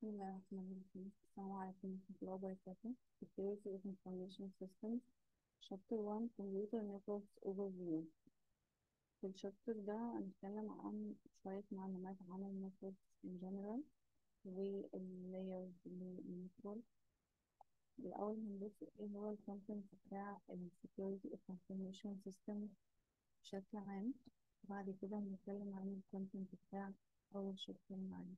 الله الرحمن الرحيم السلام عليكم ورحمة الله وبركاته Security of Information Systems Chapter 1 Computer Networks Overview في الشابتر ده هنتكلم عن شوية معلومات عن ال networks in general والlayers للنتورك الأول هنبص ايه هو ال content بتاع ال Security of Information System بشكل عام وبعد كده هنتكلم عن ال content بتاع أول شابتر معانا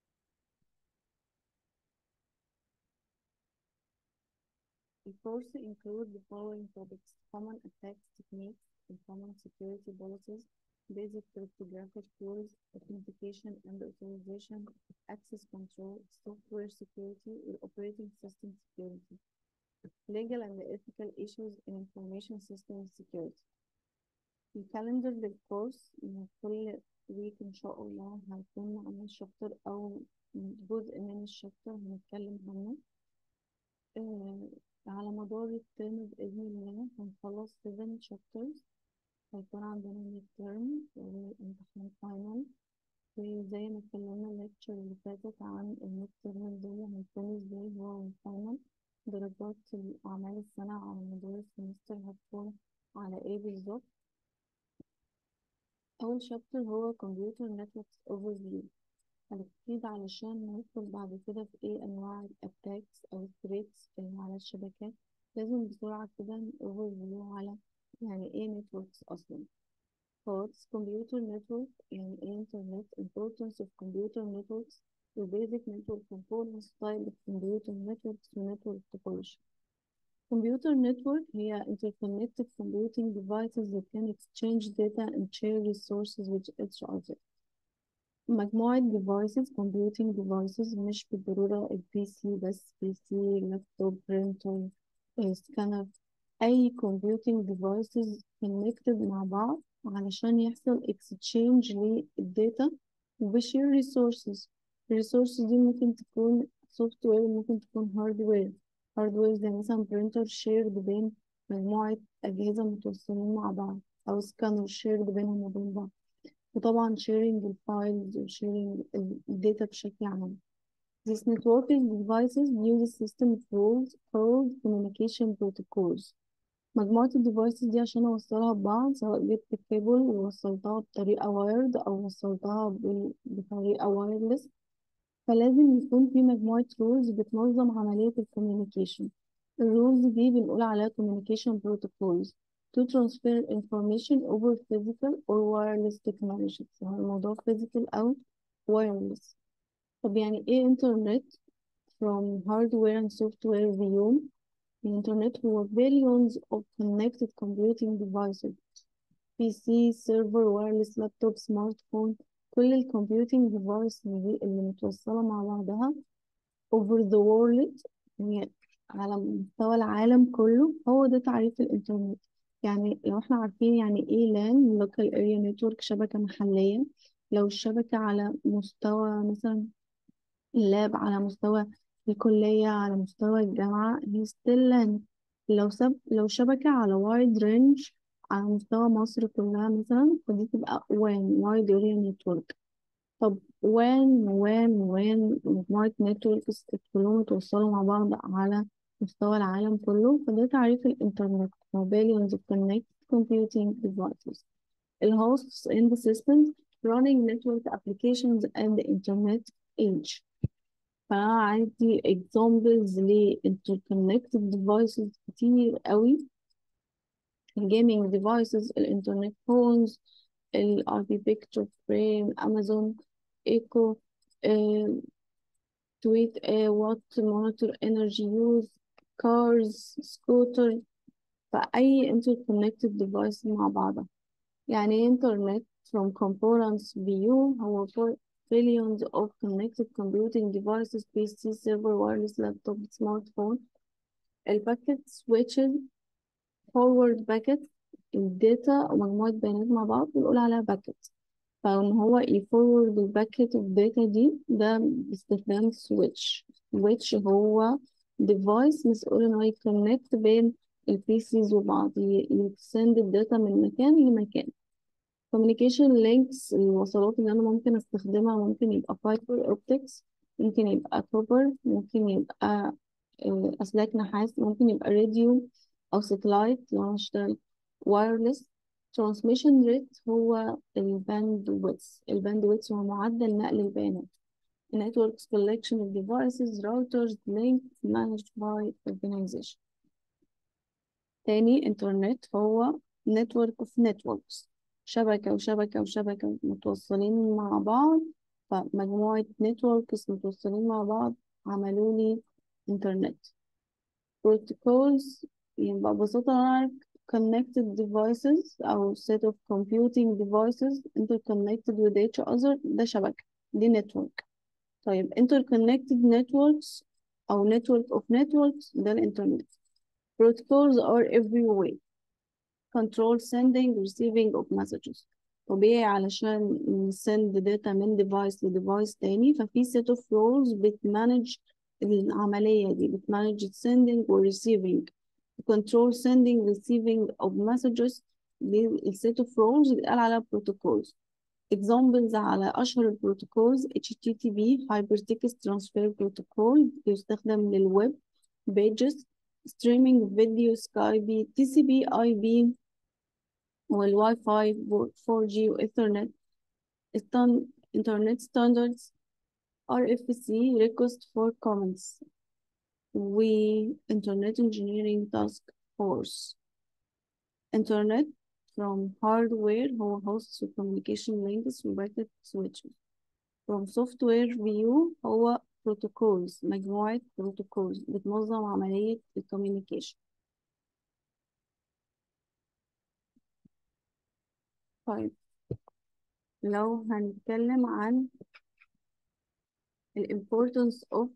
The course include the following topics: common attack techniques and common security policies, basic cryptographic tools, authentication and authorization, access control, software security, and operating system security, legal and ethical issues in information system security. الكالندر للكورس إن كل ويك إن شاء الله هيكون عامل شابتر أو جزء من الشابتر هنتكلم عنه. آه على مدار الترم بإذن الله هنخلص 7 chapters هيكون عندنا mid term وامتحان final وزي ما اتكلمنا الليكتشر اللي فاتت عن الميد ترم دول هيكون ازاي هو الفاينل درجات أعمال السنة على مدار السمستر هتكون على ايه بالظبط أول شابتر هو Computer Networks Overview هنبتدي علشان ندخل بعد كده في ايه انواع الاتاكس او الثريتس على الشبكات لازم بسرعة كده اوفر فيو على يعني ايه نتوركس اصلا What's computer network يعني ايه internet importance of computer networks the basic network components type of computer networks و network topology Computer network هي interconnected computing devices that can exchange data and share resources with each other مجموعة devices computing devices مش بالضرورة البي سي بس بي سي لابتوب برينتر سكانر أي computing devices connected مع بعض علشان يحصل exchange للداتا وبشير resources الريسورسز دي ممكن تكون سوفت وير ممكن تكون هاردوير هاردوير زي مثلا برينتر شيرد بين مجموعة أجهزة متوصلين مع بعض أو سكانر شيرد بينهم وبين بعض وطبعا sharing الفايلز و sharing الداتا بشكل عام. This networking devices use a system of rules called communication protocols. مجموعة الديفايسز دي عشان أوصلها ببعض سواء جبت الكيبل ووصلتها بطريقة وايرد أو وصلتها بطريقة وايرلس فلازم يكون في مجموعة rules بتنظم عملية الكوميونيكيشن. الرولز دي بنقول عليها communication protocols. to transfer information over physical or wireless technologies سواء الموضوع physical أو wireless طب يعني إيه إنترنت from hardware and software view الإنترنت هو billions of connected computing devices PC, server, wireless laptop, smartphone كل ال computing device دي اللي متوصلة مع بعضها over the world يعني على مستوى العالم كله هو ده تعريف الإنترنت يعني لو احنا عارفين يعني ايه لان local area network شبكة محلية لو الشبكة على مستوى مثلا اللاب على مستوى الكلية على مستوى الجامعة هي still LAN لو سب... لو شبكة على wide range على مستوى مصر كلها مثلا فدي تبقى WAN wide area network طب WAN WAN WAN مجموعة networks كلهم اتوصلوا مع بعض على مستوى العالم كله فده تعريف الإنترنت billions of connected computing devices the hosts in the systems running network applications and the internet age فأنا عندي examples ل interconnected devices كتير قوي gaming devices الانترنت phones ال RP picture frame Amazon Echo uh, tweet uh, what monitor energy use cars scooter فأي interconnected device مع بعضها يعني internet from components view هو for billions of connected computing devices PC server wireless laptop smartphone الباكت switches forward باكت الداتا ومجموعة بيانات مع بعض بنقول عليها باكت فإن هو يفورورد الباكت اوف داتا دي ده باستخدام switch switch هو device مسؤول إن هو يكونكت بين البيسيز وبعض يسند الداتا من مكان لمكان communication links الوصلات اللي أنا ممكن أستخدمها ممكن يبقى fiber optics ممكن يبقى كوبر ممكن يبقى آه، أسلاك نحاس ممكن يبقى راديو أو ساتلايت لو هنشتغل وايرلس ترانسميشن ريت هو الباند ويدث الباند ويدث هو معدل نقل البيانات networks collection of devices routers links managed by organization تاني انترنت هو network of networks شبكة وشبكة وشبكة متوصلين مع بعض فمجموعة networks متوصلين مع بعض عملوا لي انترنت protocols يبقى ببساطة أنا أعرف connected devices أو set of computing devices interconnected with each other ده شبكة دي network طيب interconnected networks أو network of networks ده الإنترنت protocols are everywhere control sending receiving of messages طبيعي علشان send data من device ل device تاني ففي set of rules بتمانج العملية دي بتمانج sending و receiving control sending receiving of messages دي الset of rules بيتقال عليها protocols examples على أشهر البروتوكولز HTTP Hypertext Transfer Protocol بيستخدم للويب pages streaming video سكايبي TCP IP والواي فاي 4G وإيثرنت Internet Standards RFC Request for Comments و Internet Engineering Task Force Internet from hardware هو hosts و communication links و packet switches from software view هو protocols مجموعة protocols بتنظم عملية الكوميونيكيشن طيب لو هنتكلم عن ال importance of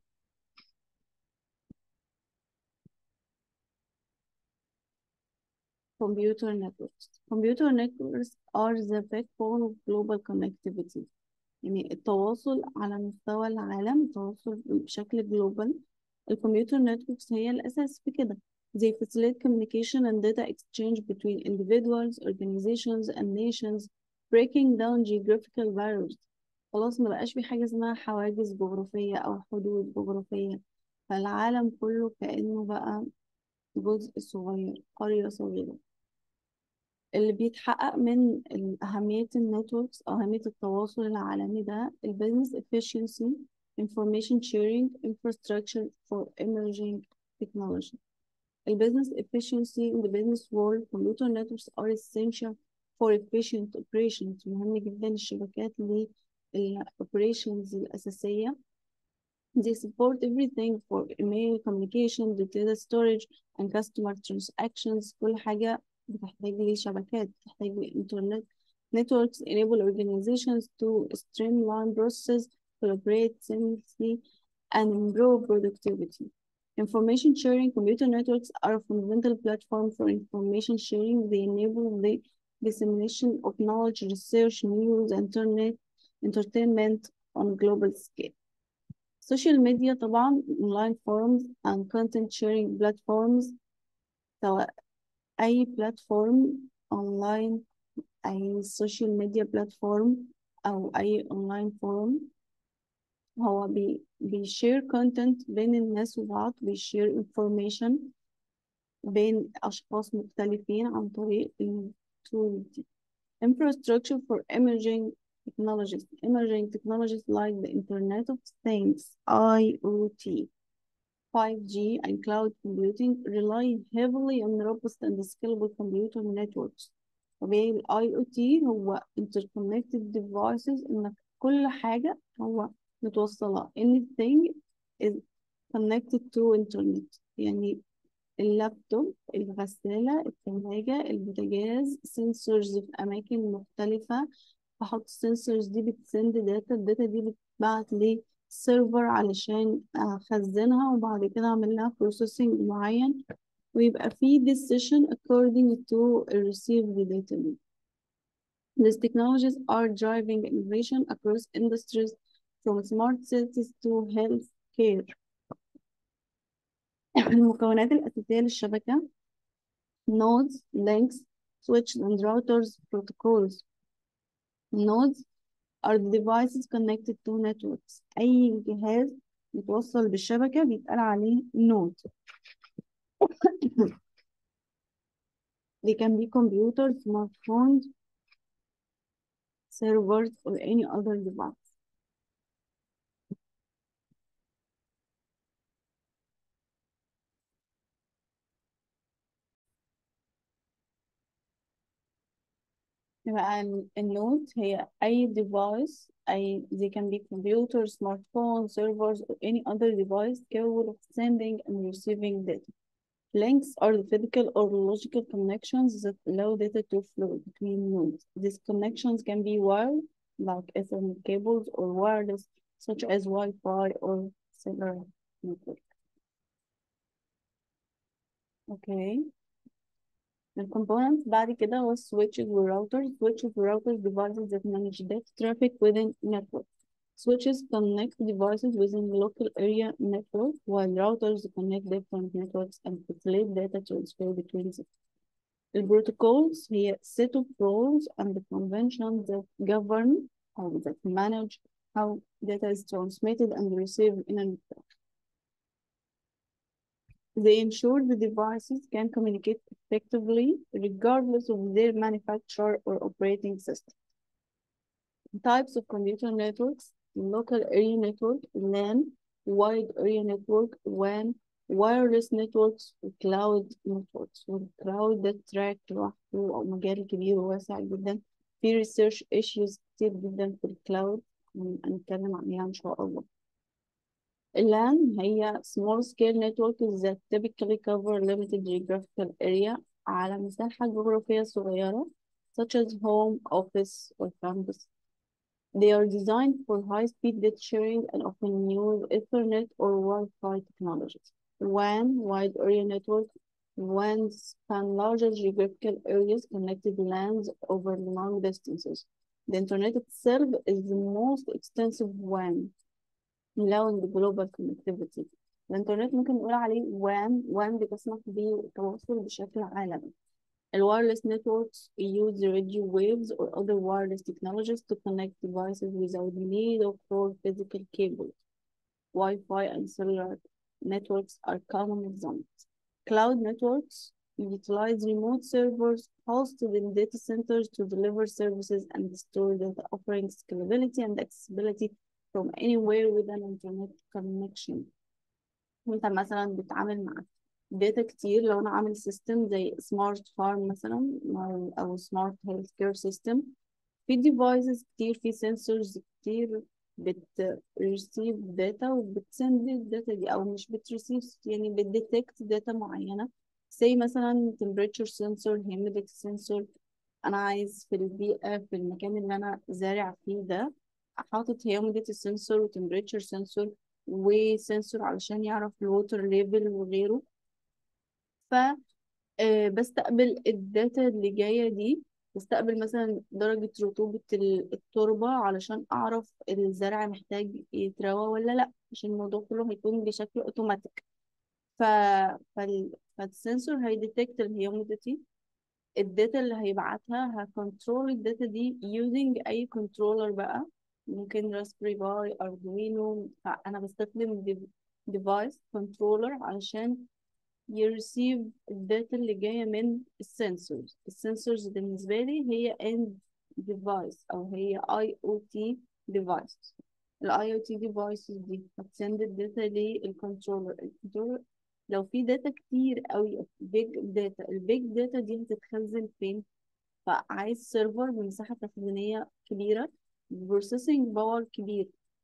computer networks. Computer networks are the backbone of global connectivity. يعني التواصل على مستوى العالم التواصل بشكل جلوبال الكمبيوتر نتوركس هي الأساس في كده They facilitate communication and data exchange between individuals, organizations, and nations, breaking down geographical barriers. خلاص ما بقاش في حاجة اسمها حواجز جغرافية أو حدود جغرافية فالعالم كله كأنه بقى جزء صغير قرية صغيرة اللي بيتحقق من أهمية النتوركس أو أهمية التواصل العالمي ده البيزنس efficiency information sharing infrastructure for emerging technology The business efficiency in the business world computer networks are essential for efficient operations مهم جدا الشبكات للoperations الأساسية They support everything for email communication, data storage and customer transactions كل حاجة بتحتاج لشبكات بتحتاج لإنترنت networks enable organizations to streamline processes collaborate seamlessly and improve productivity Information sharing computer networks are a fundamental platform for information sharing. They enable the dissemination of knowledge, research, news, internet, entertainment on a global scale. Social media طبعا online forums and content sharing platforms سواء أي platform online أي social media platform أو أي online forum هو بي بيشير كونتنت بين الناس وبعض بيشير انفورميشن بين أشخاص مختلفين عن طريق التول دي infrastructure for emerging technologies emerging technologies like the Internet of Things IoT 5G and cloud computing rely heavily on robust and scalable computer networks طبيعي ال IoT هو interconnected devices إنك كل حاجة هو متوصلة anything is connected to internet يعني اللابتوب الغسالة الثلاجة البوتاجاز سنسورز في أماكن مختلفة بحط السنسورز دي بتسند داتا الداتا دي بتبعت لي سيرفر علشان أخزنها وبعد كده أعمل لها processing معين ويبقى في decision according to received data These technologies are driving innovation across industries from smart cities to health care. المكونات الأساسية للشبكة nodes, links, switches and routers protocols. nodes are the devices connected to networks أي جهاز متوصل بالشبكة بيتقال عليه node they can be computers smartphones servers or any other device يبقى ال- النود هي أي device أي they can be computers, smartphones, servers, or any other device capable of sending and receiving data. Links are the physical or logical connections that allow data to flow between nodes. These connections can be wired, like Ethernet cables, or wireless, such as Wi-Fi or cellular network. Okay. الكومبوننتس بعد كده هو switches وراوترز switches وراوترز devices that manage data traffic within network switches connect devices within local area network while routers connect different networks and facilitate data transfer between them The protocols هي set of rules and conventions that govern or that manage how data is transmitted and received in a network They ensure the devices can communicate effectively regardless of their manufacturer or operating system. Types of computer networks, local area network, LAN, wide area network, WAN, wireless networks, cloud networks. والcloud ده تراك لوحده أو مجال كبير وواسع جدا. في research issues كتير جدا في الكلاود هنتكلم عليها إن شاء الله. LAN هي small scale networks that typically cover limited geographical area على مساحة جغرافية صغيرة such as home, office, or campus. They are designed for high-speed data sharing and often use Ethernet or Wi-Fi technologies. WAN, wide area network, WAN span larger geographical areas connected LANs over long distances. The internet itself is the most extensive WAN allowing global connectivity. الإنترنت ممكن نقول عليه WAN WAN بتسمح بالتواصل بشكل عالمي. The wireless networks use radio waves or other wireless technologies to connect devices without the need of for physical cables. Wi-Fi and cellular networks are common examples. Cloud networks utilize remote servers hosted in data centers to deliver services and store data, offering scalability and accessibility from anywhere with an internet connection. وانت مثلا بتتعامل مع داتا كتير لو انا عامل سيستم زي سمارت فارم مثلا او او سمارت هيلث كير سيستم في ديفايسز كتير في سنسورز كتير بتريسيف داتا وبتسند الداتا دي او مش بتريسيف يعني بتديتكت داتا معينه زي مثلا temperature sensor humidity sensor انا عايز في البيئه في المكان اللي انا زارع فيه ده حاطط humidity sensor و temperature sensor وسنسور علشان يعرف الووتر ليفل وغيره ف آه، بستقبل الداتا اللي جاية دي بستقبل مثلا درجة رطوبة ال- التربة علشان أعرف الزرع محتاج يتروى ولا لأ عشان الموضوع كله هيكون بشكل أوتوماتيك ف... فال... فالسنسور هيديتكت الهيوميديتي الداتا اللي هيبعتها هكنترول الداتا دي using أي كنترولر بقى ممكن راسبري باي أردوينو فأنا بستخدم ديفايس كنترولر علشان يرسيف الداتا اللي جاية من السنسورز السنسورز بالنسبة لي هي end device أو هي IoT device ال IoT devices دي هتسند الداتا للكنترولر الكنترولر لو في داتا كتير قوي big data البيج داتا دي هتتخزن فين فعايز سيرفر بمساحة تخزينية كبيرة بروسيسنج باور كبير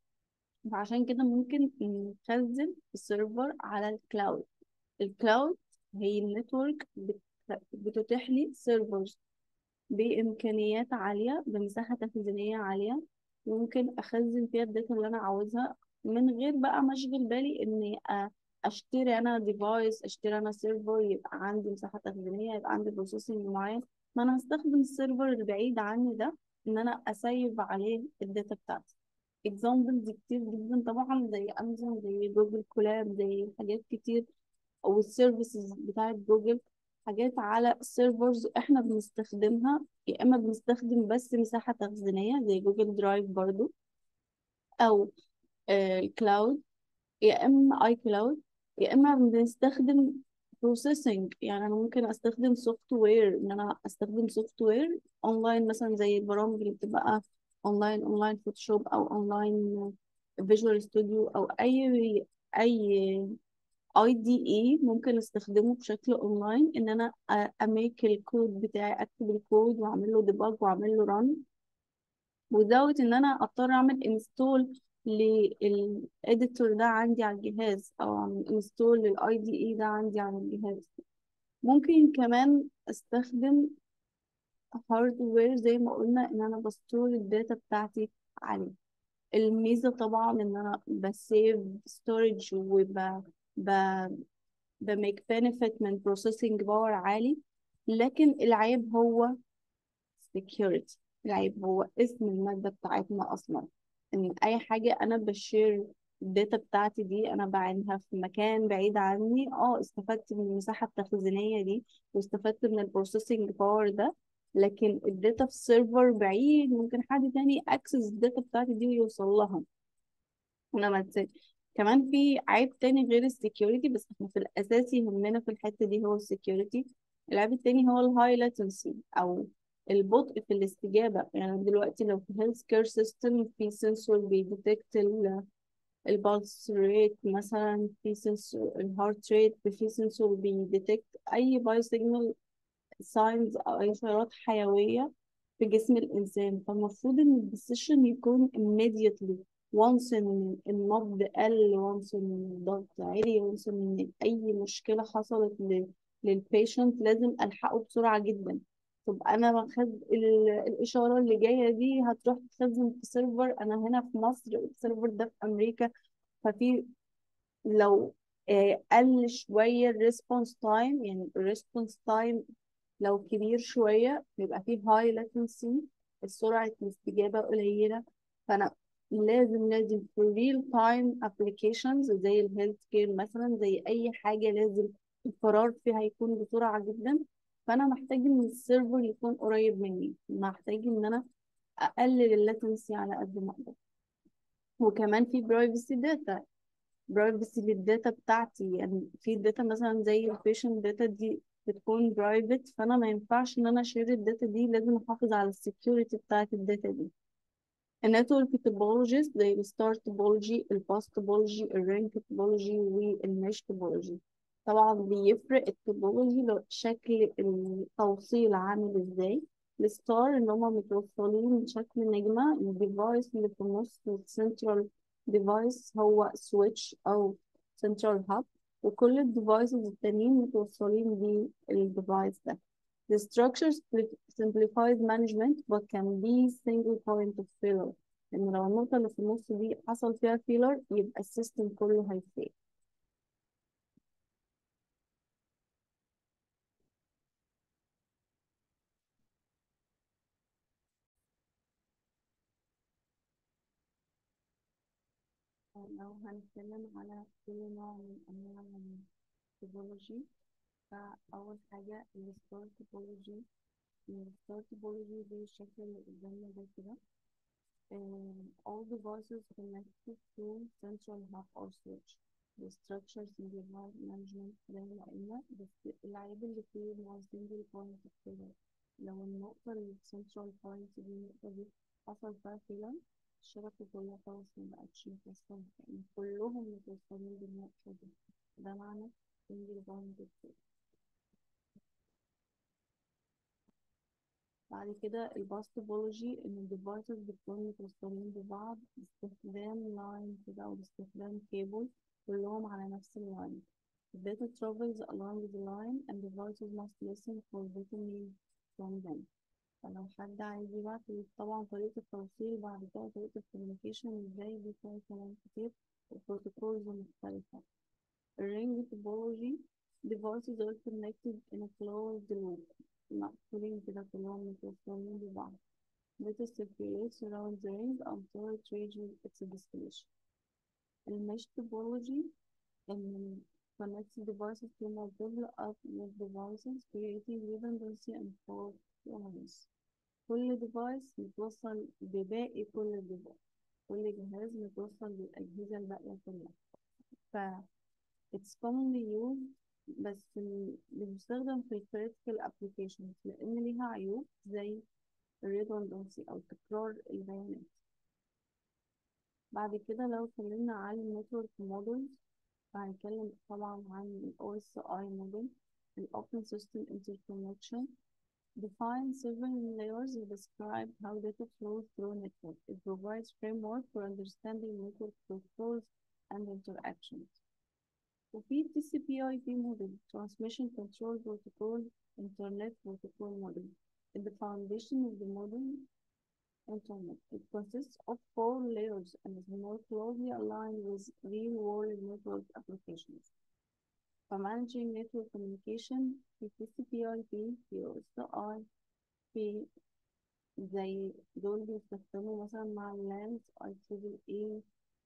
فعشان كده ممكن نخزن السيرفر على الكلاود الكلاود هي النتورك بت- بتتيح لي سيرفرز بإمكانيات عالية بمساحة تخزينية عالية ممكن أخزن فيها الداتا اللي أنا عاوزها من غير بقى ما أشغل بالي إني أ- أشتري أنا ديفايس أشتري أنا سيرفر يبقى عندي مساحة تخزينية يبقى عندي بروسيسنج معين ما أنا هستخدم السيرفر البعيد عني ده إن أنا أسيب عليه الداتا بتاعتي اكزامبلز كتير جدا طبعا زي أمازون زي جوجل كولاب زي حاجات كتير او السيرفيسز بتاعت جوجل حاجات على سيرفرز احنا بنستخدمها يا اما بنستخدم بس مساحة تخزينية زي جوجل درايف برضو او الكلاود يا اما اي كلاود يا اما بنستخدم بروسيسنج يعني انا ممكن استخدم سوفت وير ان انا استخدم سوفت وير اونلاين مثلا زي البرامج اللي بتبقى اونلاين اونلاين فوتوشوب او اونلاين فيجوال ستوديو او اي اي اي دي اي ممكن استخدمه بشكل اونلاين ان انا اميك الكود بتاعي اكتب الكود واعمل له ديباج واعمل له ران without ان انا اضطر اعمل انستول للاديتور ده عندي على الجهاز او اعمل انستول للاي دي اي ده عندي على الجهاز ممكن كمان استخدم هاردوير زي ما قلنا ان انا بستور الداتا بتاعتي عليه الميزة طبعا ان انا بسيف ستورج وب ب بميك بنفيت من بروسيسنج باور عالي لكن العيب هو security العيب هو اسم المادة بتاعتنا أصلا إن أي حاجة أنا بشير الداتا بتاعتي دي أنا بعينها في مكان بعيد عني اه استفدت من المساحة التخزينية دي واستفدت من البروسيسنج باور ده لكن الداتا في السيرفر بعيد ممكن حد تاني اكسس الداتا بتاعتي دي ويوصل لها انما تس- كمان في عيب تاني غير السكيورتي بس احنا في الاساس يهمنا في الحته دي هو السكيورتي العيب التاني هو الهاي لاتنسي او البطء في الاستجابه يعني دلوقتي لو في هيلث كير سيستم في سنسور بيديتكت البالس ريت مثلا في سنسور الهارت ريت في سنسور بيديتكت اي باي سيجنال ساينز او اي اشارات حيويه في جسم الانسان فالمفروض ان الديسيشن يكون immediately once ان النبض قل once ان الضغط عالي once ان اي مشكله حصلت للبيشنت لازم الحقه بسرعه جدا طب انا باخد ال- الاشاره اللي جايه دي هتروح تخزن في سيرفر انا هنا في مصر السيرفر ده في امريكا ففي لو آه، قل شويه الريسبونس تايم يعني الريسبونس تايم لو كبير شوية بيبقى فيه هاي لاتنسي سرعة الاستجابة قليلة فأنا لازم لازم في real time applications زي الهيلث كير مثلا زي أي حاجة لازم القرار فيها يكون بسرعة جدا فأنا محتاج إن السيرفر يكون قريب مني محتاج إن أنا أقلل اللاتنسي على قد ما أقدر وكمان في privacy data برايفسي للداتا بتاعتي يعني في داتا مثلا زي البيشنت داتا دي بتكون برايفت فانا ما ينفعش ان انا اشير الداتا دي لازم احافظ على السكيورتي بتاعت الداتا دي النتورك توبولوجيز زي الستار توبولوجي الباس توبولوجي الرينج توبولوجي والميش توبولوجي طبعا بيفرق التوبولوجي لو شكل التوصيل عامل ازاي الستار ان هما متوصلين بشكل نجمة الديفايس اللي في النص السنترال ديفايس هو سويتش او سنترال هاب وكل الديفايسز التانيين متوصلين بالديفايس ده The structure spli- simplifies management but can be single point of failure. إن لو النقطة اللي في النص دي حصل فيها failure يبقى السيستم كله هيفيل. لو هنتكلم على كل نوع من أنواع التوبولوجي فأول حاجة الستار توبولوجي الستار توبولوجي زي الشكل اللي قدامنا ده كده Um, all devices connected to central hub or switch. The structure simplified management زي ما قلنا بس العيب اللي فيه إن هو single point of failure. لو النقطة ال central point دي النقطة دي حصل فيها failure الشبكة كلها خلاص مبقتش متوصلة يعني كلهم متوصلين بالنقطة دي ده معنى single point of failure. بعد كده الباس توبولوجي ان الديفايسز بتكون متوصلين ببعض باستخدام لاين كده او باستخدام كيبل كلهم على نفس اللاين The data travels along the line and devices must listen for data needs from them فلو حد عايز يبعت طبعا طريقة التوصيل بعد كده طريقة الكوميونيكيشن ازاي دي فيها كلام كتير وبروتوكولز مختلفة الرينج topology devices are connected in a closed loop مقفولين كده كلهم متوصلين ببعض data circulates around the ring until it reaches its destination المش topology إن connects devices to multiple other devices creating redundancy and fault tolerance كل device متوصل بباقي كل device كل جهاز متوصل بالأجهزة الباقية كلها ف it's commonly used بس ال- بيستخدم في ال critical applications لأن ليها عيوب زي redundancy أو تكرار البيانات بعد كده لو اتكلمنا عن ال network models فهنتكلم طبعا عن ال OSI model ال Open System Interconnection define several layers that describe how data flows through network. It provides framework for understanding network protocols and interactions. وفي TCP/IP model Transmission Control Protocol Internet Protocol model. In the foundation of the model Internet. It consists of four layers and is more closely aligned with real-world network applications. For managing network communication, في TCP/IP, في OSI, في زي دول بيستخدموا مثلا مع اللانز IEEE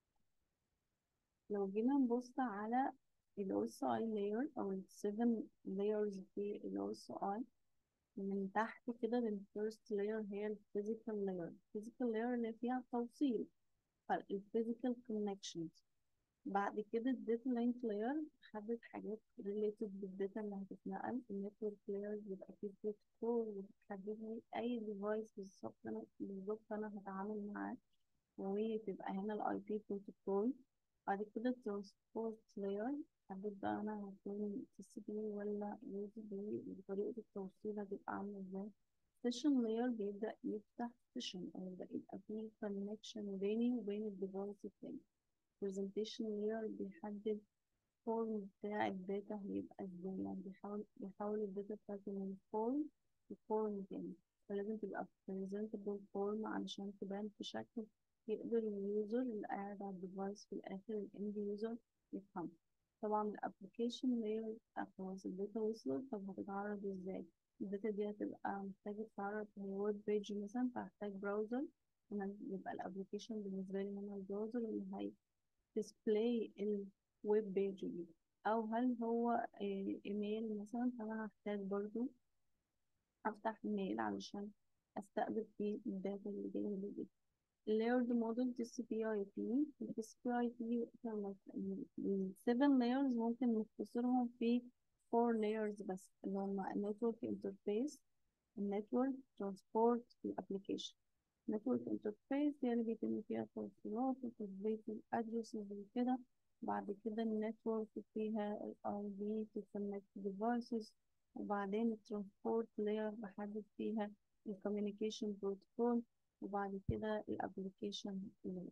لو جينا نبص على ال OSI layer أو ال 7 layers في ال OSI من تحت كده ال first layer هي ال physical layer physical layer اللي فيها توصيل ال physical connections بعد كده ال data link layer حدد حاجات related بالداتا اللي هتتنقل ال network layer بيبقى فيه protocol وبتحدد لي أي device بالظبط أنا بالظبط أنا هتعامل معاه وتبقى هنا ال IP protocol بعد كده transport layer حدد بقى أنا هكون TCP ولا USB وطريقة التوصيل هتبقى عاملة ازاي session layer بيبدأ يفتح session أو يبدأ يبقى فيه connection بيني وبين الديفايس التاني presentation layer بيحدد الفورم بتاع الداتا هيبقى ازاي يعني بيحاول بيحاول الداتا بتاعته من فورم لفورم تاني فلازم تبقى presentable form علشان تبان في شكل يقدر اليوزر اللي قاعد على الديفايس في الآخر الاند يوزر يفهمه طبعا الابلكيشن لاير خلاص الداتا وصلت طب هتتعرض ازاي الداتا دي هتبقى محتاجة تتعرض هي ويب بيج مثلا فهحتاج براوزر هنا يبقى الابلكيشن بالنسبة لي هنا البراوزر اللي هي display الويب بيج دي او هل هو إيه، ايميل مثلا فانا هحتاج برضو افتح ايميل علشان استقبل فيه الداتا اللي جايه لي دي layered model TCP/IP ال TCP/IP كان ال 7 layers ممكن نختصرهم في 4 layers بس اللي هما network interface النتورك ترانسبورت الابلكيشن network interface هي اللي بيتم فيها التوصيلات وتثبيت الادرسز وكده بعد كده النتورك فيها ال IP to connect devices وبعدين الترانسبورت layer بحدد فيها ال communication protocol وبعد كده الابلكيشن layer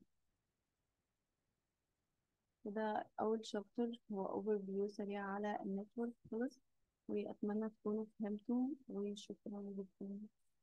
كده أول شابتر هو اوفر فيو سريع على النتورك خلص وأتمنى تكونوا فهمتوا وشكرا جدا